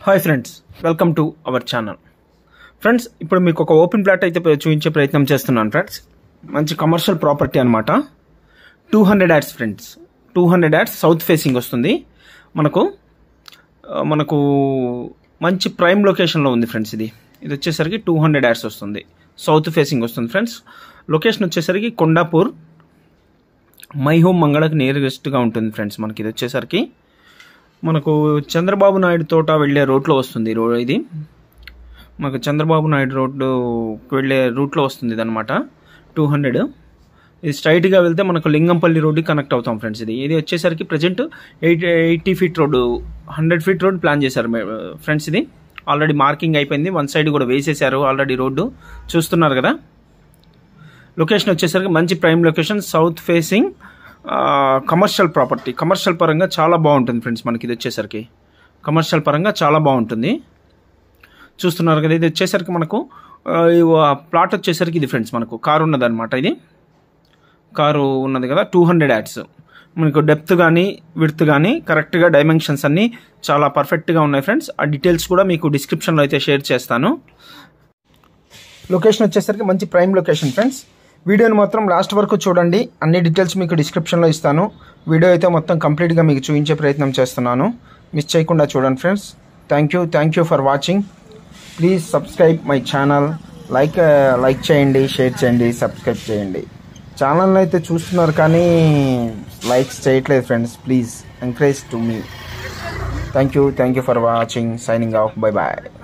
hi friends welcome to our channel friends ఇప్పుడు మీకు ఒక ఓపెన్ ప్లాట్ అయితే చూపించే ప్రయత్నం చేస్తున్నాను ఫ్రెండ్స్ మంచి కమర్షియల్ ప్రాపర్టీ అనమాట two hundred yards friends two hundred yards south facing వస్తుంది మనకు ఆ, మనకు మంచి ప్రైమ్ లొకేషన్లో ఉంది ఫ్రెండ్స్ ఇది ఇది వచ్చేసరికి టూ హండ్రెడ్ యాడ్స్ వస్తుంది సౌత్ ఫేసింగ్ వస్తుంది ఫ్రెండ్స్ లొకేషన్ వచ్చేసరికి కొండాపూర్ మై హోమ్ మంగళకు నియరెస్ట్గా ఉంటుంది ఫ్రెండ్స్ మనకి ఇది వచ్చేసరికి మనకు చంద్రబాబు నాయుడు తోట వెళ్ళే రోడ్లో వస్తుంది రో ఇది మనకు చంద్రబాబు నాయుడు రోడ్డు వెళ్ళే రూట్లో వస్తుంది ఇది అనమాట టూ హండ్రెడ్ ఇది స్ట్రైట్గా వెళ్తే మనకు లింగంపల్లి రోడ్డు కనెక్ట్ అవుతాం ఫ్రెండ్స్ ఇది ఇది వచ్చేసరికి present eight eighty feet road hundred feet road plan చేశారు ఫ్రెండ్స్ ఇది ఆల్రెడీ మార్కింగ్ అయిపోయింది వన్ సైడ్ కూడా వేసేసారు ఆల్రెడీ రోడ్డు చూస్తున్నారు కదా లొకేషన్ వచ్చేసరికి మంచి prime location south facing commercial property commercial పరంగా చాలా బాగుంటుంది ఫ్రెండ్స్ మనకి ఇది వచ్చేసరికి కమర్షియల్ పరంగా చాలా బాగుంటుంది చూస్తున్నారు కదా ఇది వచ్చేసరికి మనకు ప్లాట్ వచ్చేసరికి ఇది ఫ్రెండ్స్ మనకు కారు ఉన్నదన్నమాట ఇది కారు ఉన్నది కదా టూ హండ్రెడ్ యాడ్స్ మనకు డెప్త్ కానీ విడ్త్ కానీ కరెక్ట్గా డైమెన్షన్స్ అన్నీ చాలా పర్ఫెక్ట్గా ఉన్నాయి ఫ్రెండ్స్ ఆ డీటెయిల్స్ కూడా మీకు డిస్క్రిప్షన్లో అయితే షేర్ చేస్తాను లొకేషన్ వచ్చేసరికి మంచి ప్రైమ్ లొకేషన్ ఫ్రెండ్స్ వీడియోని మాత్రం లాస్ట్ వరకు చూడండి అన్ని డీటెయిల్స్ మీకు డిస్క్రిప్షన్లో ఇస్తాను వీడియో అయితే మొత్తం కంప్లీట్గా మీకు చూపించే ప్రయత్నం చేస్తున్నాను మిస్ చేయకుండా చూడండి friends thank you thank you for watching please subscribe my channel like like చేయండి షేర్ చేయండి సబ్స్క్రైబ్ చేయండి ఛానల్ అయితే చూస్తున్నారు కానీ లైక్స్ చేయట్లేదు friends please encourage to me thank you thank you for watching signing off bye bye